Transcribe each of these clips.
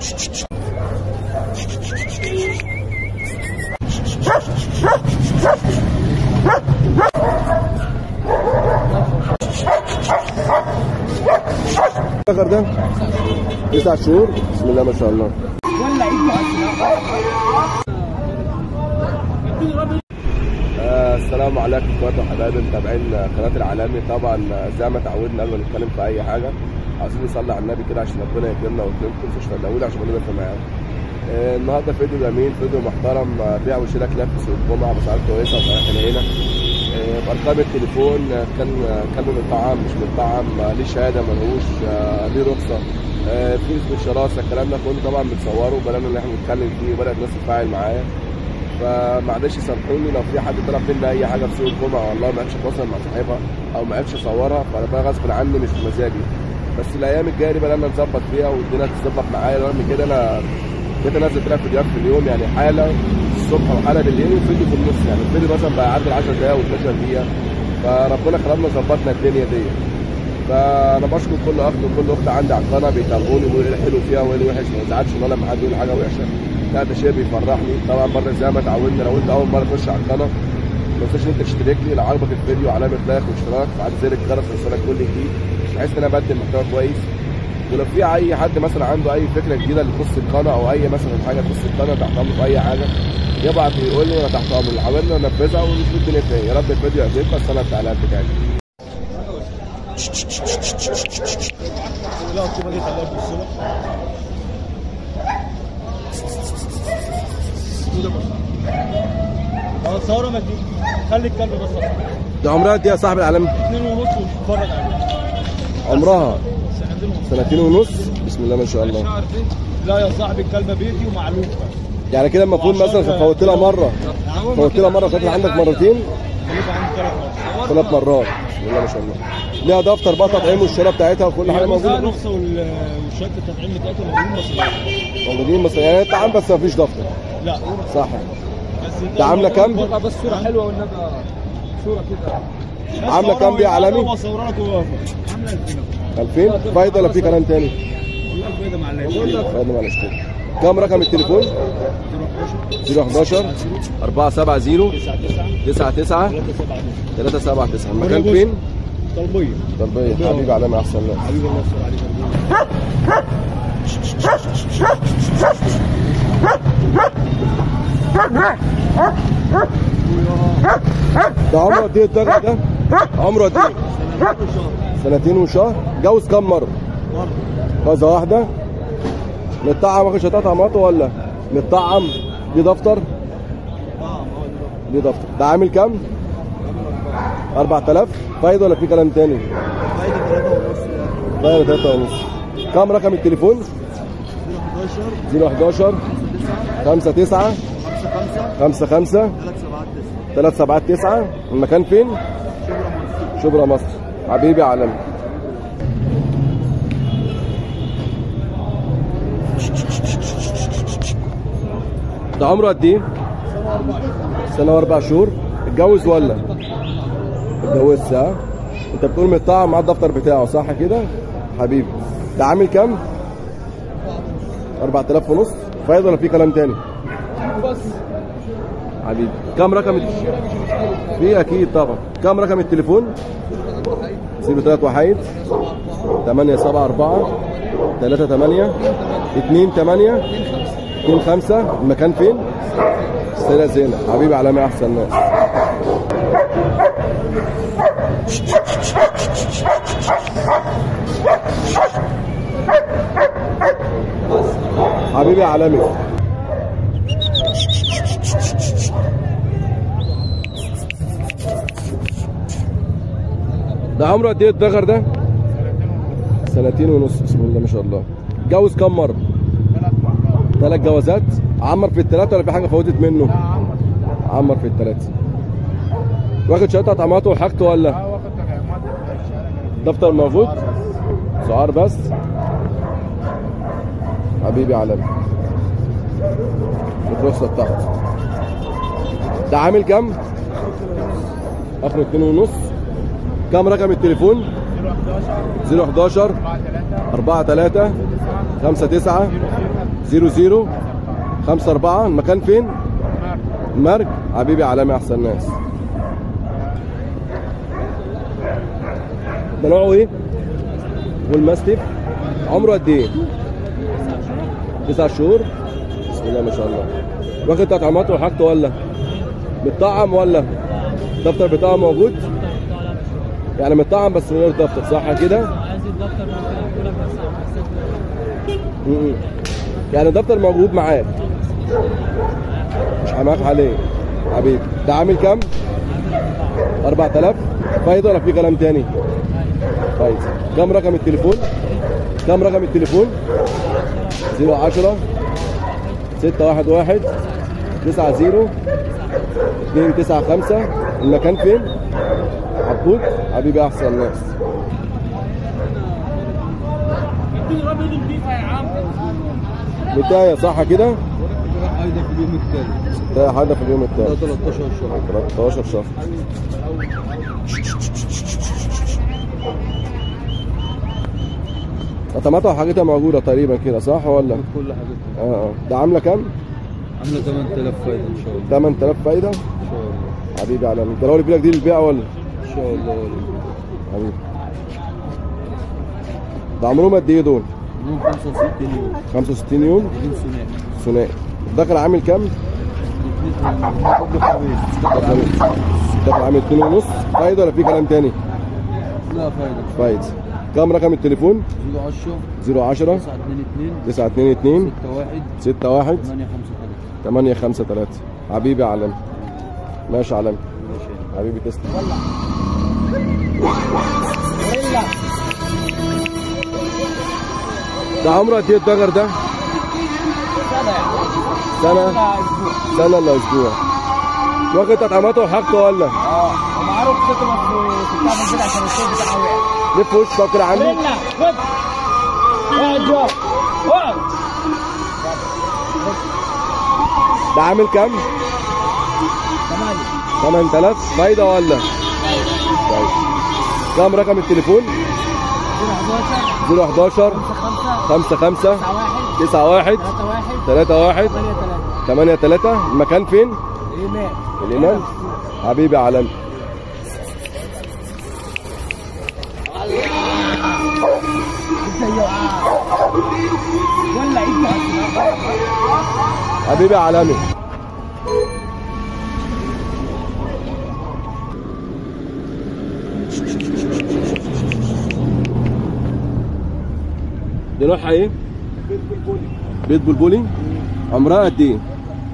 الصغر ده تسع شهور بسم الله ما شاء الله آه، السلام عليكم اخواتي وحبايبي متابعين قناه العالمي طبعا آه، زي ما تعودنا قبل ما نتكلم في اي حاجه عايزين نصلي على النبي كده عشان ربنا يكرمنا ويكرمكم في تدعوا عشان نبقى في معاه آه، النهارده فيديو جميل فيديو محترم آه، بيع وشراء كلاب في سوق الجمعه باسعار كويسه وسعرها هنا آه، بارقام التليفون آه، كان آه، كان مطعم مش مطعم آه، ليه شهاده ملهوش آه، ليه رخصه آه، في نسبه شراسه الكلام ده كله طبعا بنصوره وبدانا ان احنا نتكلم فيه وبدات الناس تتفاعل معايا فمعلش سامحوني لو في حد طلب مني اي حاجه في سوق الجمعه والله ما عرفتش اتواصل مع صاحبها او ما عرفتش اصورها فانا بقى غصب عني مش بمزاجي بس الايام الجايه دي بدانا نظبط فيها والدنيا تظبط معايا رغم كده انا بقيت انزل ثلاث فيديوهات في اليوم يعني حاله الصبح وحاله بالليل وفيديو في النص يعني الفيديو مثلا بقى يعدي 10 دقايق و12 دقيقه فربنا كرمنا ظبطنا الدنيا دي فانا بشكر كل اخ وكل اخت عندي على القناه بيتابعوني ويقولوا ايه الحلو فيها وايه الوحش ما بزعلش ولا لما حد يقول حاجه وحشه لا ده شيء بيفرحني طبعا برضه زي ما اتعودنا لو انت اول مره تخش على القناه ما تنساش ان انت تشترك لي لو عجبك الفيديو علامه لايك واشتراك وعلى زر الجرس ليوصلك كل جديد بحيث ان انا بقدم محتوى كويس ولو في اي حد مثلا عنده اي فكره جديده اللي تخص القناه او اي مثلا حاجه تخص القناه تحت امره في اي حاجه يبعت يقول لي انا تحت امره حاولنا ننفذها ونشوف الدنيا فين يا رب الفيديو يعجبك بس انا بتاع بتاعتي لا الكوبا دي خليها في السلة اه ثورة ما تجيب خلي الكلب بس أصلاً. ده عمرها قد ايه يا صاحب العالم اتنين ونص ونتفرج عليه عمرها سنتين ونص سنتين ونص بسم الله ما شاء الله لا يا صاحبي الكلبة بيتي ومعلوف يعني كده المفروض مثلا فوت لها مره فوت لها مره خدت عندك مرتين خليك عندي ثلاث مرات ثلاث مرات بسم الله ما شاء الله ليها دفتر بقى تطعيم والشراء بتاعتها وكل حاجه موجوده الرخصة وال- وشهادة التطعيم بتاعتها موجودين مصريين موجودين مثلا يعني انت عام بس ما فيش دفتر لا صح بس ده عامله كام؟ بس صورة حلوة والنبي صورة كده عاملة كام دي يا عالمي؟ بصورها لك وهو- عاملة 2000 2000 فايده ولا في كلام تاني؟ والله الفايدة مع الليل فايده معلش كده كام رقم التليفون؟ 011 470 9 9 99 3 7 379 المكان فين؟ طلبية طلبيه حبيبي علامه احسن ناس حبيبي الله يستر عليك ده عمره قد ايه الدغ ده؟ عمره قد ايه؟ سنتين وشهر جوز كام مره؟ كذا واحده متطعم واخد شهادات عماته ولا متطعم ليه دفتر؟ ليه دفتر ده عامل كام؟ 4000 فايده ولا في كلام تاني؟ فايده 3 ونص كام رقم التليفون؟ 011 5 9 5 5 3 7 9 المكان فين؟ شبرا مصر حبيبي عالمي ده عمره قد ايه؟ سنة وأربع شهور اتجوز ولا؟ اتجوزت ها؟ أنت بتقول متطعم مع الدفتر بتاعه صح كده؟ حبيبي ده عامل كام؟ 4000 ونص فايض ولا في كلام تاني؟ حبيبي كم رقم الت... في اكيد طبعا كم رقم التليفون 03 وحيد 8 7 4 3 8 2 8 2 5 المكان فين؟ سيدة زينة حبيبي عالمي احسن ناس حبيبي عالمي ده عمره قد ايه الدغر ده؟ سنتين ونص بسم الله ما شاء الله اتجوز كم مرة؟ ثلاث جوازات عمر في الثلاثة ولا في حاجة فوتت منه؟ عمر في الثلاثة واخد شهادة طعماته وحاجته ولا؟ دفتر موجود؟ سعار بس حبيبي عالمي الرخصة بتاعته ده عامل كام؟ اخره اتنين ونص كام رقم التليفون 011 4 3 5 9 00 5 4 المكان فين؟ المرج حبيبي عالمي احسن ناس ده نوعه ايه؟ والماستيف عمره قد ايه؟ تسع شهور بسم الله ما شاء الله واخد تطعيماته وحاجته ولا؟ متطعم ولا؟ دفتر بتاعه موجود؟ يعني متطعم بس من غير دفتر صح كده؟ عايز الدفتر ممكن اقول لك بس على حسب م-م. يعني الدفتر موجود معاك مش حماك عليه حبيبي ده عامل كام؟ 4000 فايدة ولا في كلام تاني؟ فايدة كام رقم التليفون؟ كام رقم التليفون؟ 010 611 90 295 المكان فين؟ عبود حبيبي احسن الناس بداية صح كده؟ ايضا في اليوم الثالث ده حاجة في اليوم ده التالت 13 شهر 13 شهر طماطم وحاجتها موجودة تقريبا كده صح ولا؟ كل حاجتها اه اه ده عاملة كام؟ عامله 8000 فايده ان شاء الله 8000 فايدة ان شاء الله حبيبي على ده لو اللي دي للبيع ولا؟ ان شاء الله حبيبي ده عمرهم قد ايه دول؟ يوم 65 يوم 65 يوم بدون ثنائي ثنائي الدخل عامل كام؟ قبل خميس دخل الدخل عامل 2 ونص فايدة ولا في كلام تاني؟ لا فايده فايدة كام رقم التليفون؟ 10 010 922 922 61 61 853 8 5 3 حبيبي علم ماشي علم ماشي حبيبي تسلم ده عمره قد ايه الدجر ده؟ سنة سنة ولا أسبوع واخد تطعيماته وحاجته ولا؟ اه ومعروف صوته بس ستة في البيت عشان الصوت بتاعه وقع لف وش فكر عندي ريلا خد اقعد جوه اقعد ده عامل كام؟ ثمانية 8000 فايدة ولا؟ طيب كام رقم التليفون؟ 011 011 5 5 55 9 1 91 3 1 31 8 3 8 3 المكان فين؟ ايمان الإمام حبيبي علم ولا ايد حبيبي عالمي دي نوعها ايه؟ بيت بلبلي عمرها قد ايه؟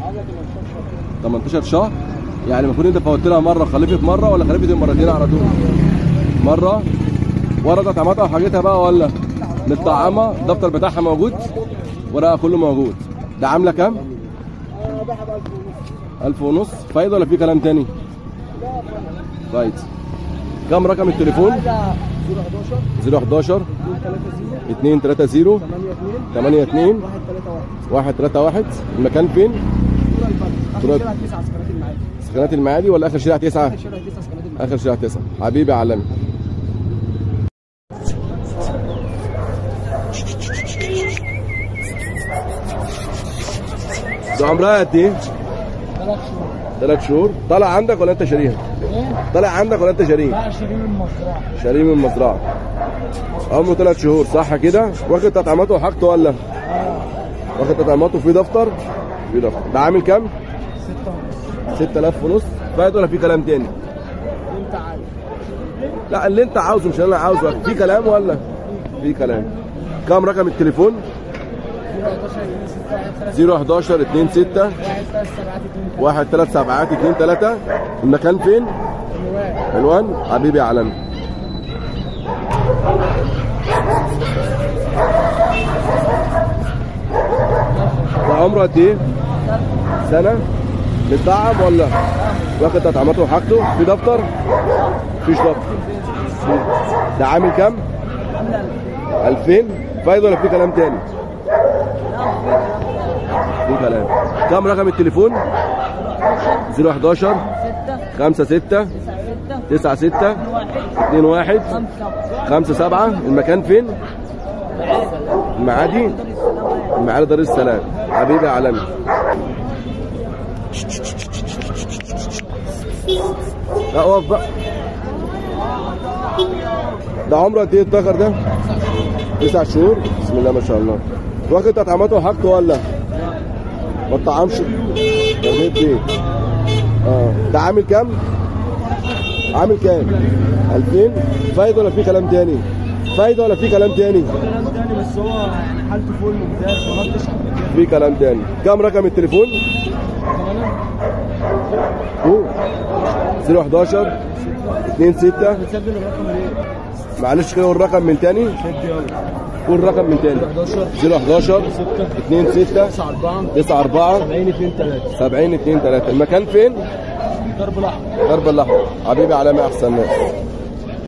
18 شهر يعني المفروض انت فوتت لها مره خلفت مره ولا خلفت المرتين على طول؟ مره ورقه طعمتها وحاجتها بقى ولا متطعمه الدفتر بتاعها موجود ورقه كله موجود ده عامله كام؟ ألف ونص فايدة ولا في كلام تاني؟ فايدة كم رقم التليفون؟ 011 230 82 131 المكان فين؟ تراب سكنات المعادي ولا آخر شارع تسعة؟ آخر شارع تسعة حبيبي علمي ده عمرها قد ايه؟ ثلاث شهور طالع عندك ولا انت شاريها؟ طالع عندك ولا انت شاريه؟ بقى شيرين المزرعة شاريه من المزرعه عمره ثلاث شهور صح كده؟ واخد تطعيماته وحاجته ولا؟ واخد تطعيماته في دفتر؟ في دفتر ده عامل كام؟ ستة ونص 6000 ونص فايده ولا في كلام تاني؟ انت عارف لا اللي انت عاوزه مش اللي انا عاوزه في كلام ولا؟ في كلام كام رقم التليفون؟ 011 2 6 1 3 7 2 3 المكان فين؟ حلوان حبيبي علم ده عمره قد ايه؟ سنة؟ متطعم ولا؟ واخد تطعيماته وحاجته؟ في دفتر؟ مفيش دفتر ده عامل كام؟ 2000 فايدة ولا في كلام تاني؟ في كلام كم رقم التليفون؟ 011 5 6 9 6 2 1 5 7 المكان فين؟ المعادي المعادي دار السلام حبيبي يا عالمي لا اقف بقى ده عمره قد ايه الدكر ده؟ تسع شهور بسم الله ما شاء الله واخد تطعيماته وحاجته ولا؟ ما تطعمش تربية ايه؟ اه ده عامل كام؟ عامل كام؟ 2000 فايده ولا في كلام تاني؟ فايده ولا في كلام تاني؟ كلام تاني بس هو يعني حالته فول ممتاز ما ردش قبل كده في كلام تاني كام رقم التليفون؟ قول 011 2 6 بتسجل الرقم ليه؟ معلش كده قول الرقم من تاني شد يلا قول الرقم من تاني 11 011 6 2 6 9 4 9 4 70 2 3 70 2 3 المكان فين؟ ضرب الاحمر درب الاحمر حبيبي علامه احسن ناس